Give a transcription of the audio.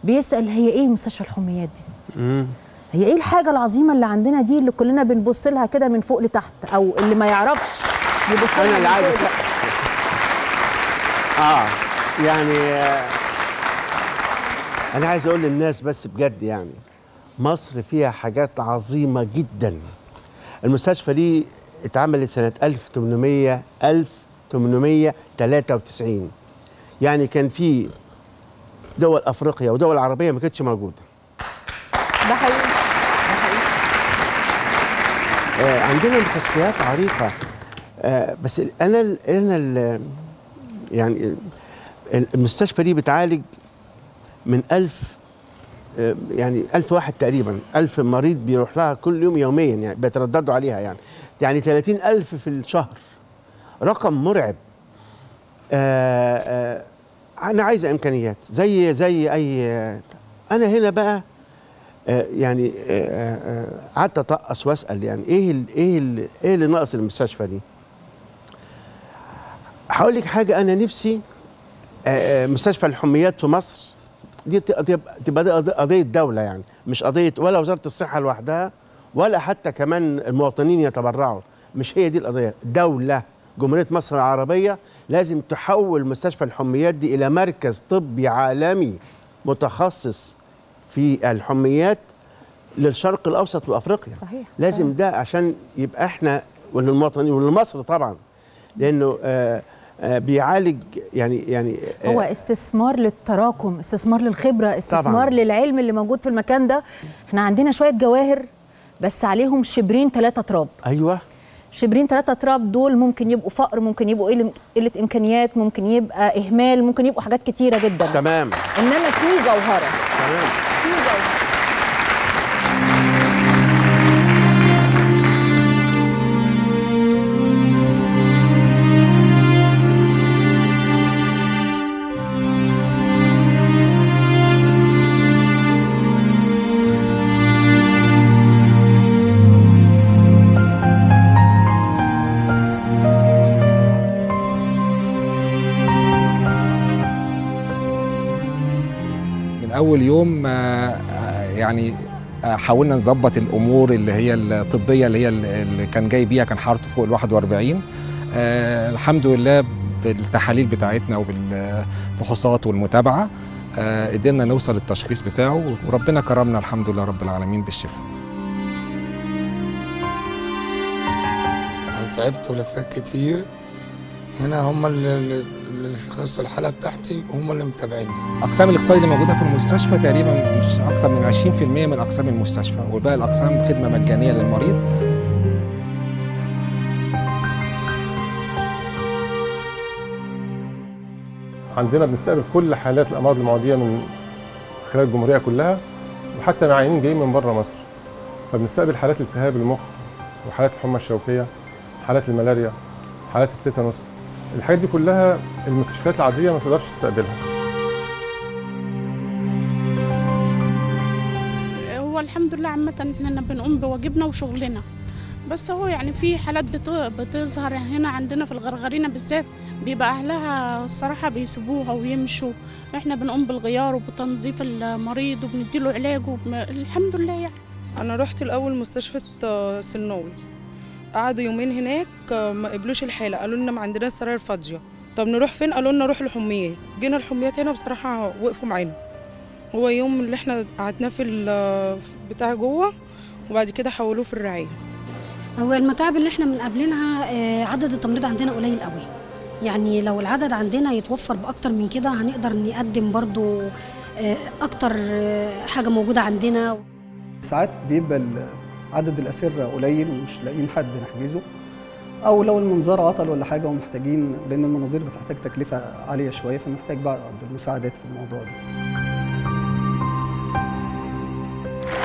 بيسال هي ايه مستشفى الحميات دي مم. هي ايه الحاجه العظيمه اللي عندنا دي اللي كلنا بنبص لها كده من فوق لتحت او اللي ما يعرفش يبص لها انا من اللي عايز فوق أسأل. اه يعني آه، انا عايز اقول للناس بس بجد يعني مصر فيها حاجات عظيمه جدا المستشفى دي اتعملت سنه 1800 1893 يعني كان في دول افريقيا ودول عربيه ما كانتش موجوده ده حقيقي ده حقيقي آه، عندنا مستشفيات عريقة آه، بس ال- أنا ال- أنا ال- يعني ال- المستشفى دي بتعالج من ألف آه، يعني ألف واحد تقريبا ألف مريض بيروح لها كل يوم يوميا يعني بيترددوا عليها يعني يعني 30 ألف في الشهر رقم مرعب آه، آه، أنا عايز إمكانيات زي زي أي آه، أنا هنا بقى آه، يعني آه، آه، قعدت اطقص واسال يعني ايه ال ايه ال ايه اللي ناقص المستشفى دي؟ هقول لك حاجه انا نفسي آه، آه، مستشفى الحميات في مصر دي ت- تبقى تبقى دي قضية- قضيه دوله يعني مش قضيه ولا وزاره الصحه لوحدها ولا حتى كمان المواطنين يتبرعوا مش هي دي القضيه دوله جمهوريه مصر العربيه لازم تحول مستشفى الحميات دي الى مركز طبي عالمي متخصص في الحميات للشرق الاوسط وافريقيا صحيح. لازم ده عشان يبقى احنا وللمواطنين ولمصر طبعا لانه آه آه بيعالج يعني يعني آه هو استثمار للتراكم استثمار للخبره استثمار طبعاً. للعلم اللي موجود في المكان ده احنا عندنا شويه جواهر بس عليهم شبرين ثلاثة تراب ايوه شبرين ثلاثة تراب دول ممكن يبقوا فقر ممكن يبقوا قلة قلة إمكانيات ممكن يبقى إهمال ممكن يبقوا حاجات كتيرة جدا تمام إنما في جوهرة تمام في جوهرة من اول يوم آه، آه، يعني آه، حاولنا نظبط الامور اللي هي الطبيه اللي هي اللي كان جاي بيها كان حرارته فوق ال 41 آه، الحمد لله بالتحاليل بتاعتنا وبالفحوصات والمتابعه آه، قدرنا نوصل للتشخيص بتاعه وربنا كرمنا الحمد لله رب العالمين بالشفاء أنا تعبت ولفيت كتير هنا هم اللي اللي خلصوا الحالة بتاعتي وهم اللي متابعيني اقسام الاقصائي اللي موجوده في المستشفى تقريبا مش اكتر من 20% من اقسام المستشفى وباقي الاقسام خدمه مجانيه للمريض عندنا بنستقبل كل حالات الامراض المعديه من خلال الجمهوريه كلها وحتى العيانين جايين من بره مصر فبنستقبل حالات التهاب المخ وحالات الحمى الشوكيه حالات الملاريا حالات التيتانوس الحاجات دي كلها المستشفيات العاديه ما تقدرش تستقبلها هو الحمد لله عامة احنا بنقوم بواجبنا وشغلنا بس هو يعني في حالات بت- بتظهر هنا عندنا في الغرغرينة بالذات بيبقى أهلها الصراحة بيسيبوها ويمشوا احنا بنقوم بالغيار وبتنظيف المريض وبنديله علاج وبم... الحمد لله يعني انا رحت الاول مستشفى آه، سناوي قعدوا يومين هناك آه، ما قبلوش الحاله قالوا لنا ما عندناش سراير فاضيه طب نروح فين قالوا لنا روح الحميات جينا الحميات هنا بصراحه وقفوا معانا هو يوم اللي احنا قعدناه في ال- بتاع جوه وبعد كده حولوه في الرعايه هو المتاعب اللي احنا بنقابلينها آه، عدد التمريض عندنا قليل قوي يعني لو العدد عندنا يتوفر باكتر من كده هنقدر نقدم برضو آه، اكتر آه، حاجه موجوده عندنا ساعات بيبقى ال- عدد الأسرة قليل ومش لاقيين حد نحجزه أو لو المنظار عطل ولا حاجة ومحتاجين لأن المناظير بتحتاج تكلفة عالية شوية فمحتاج بعض المساعدات في الموضوع ده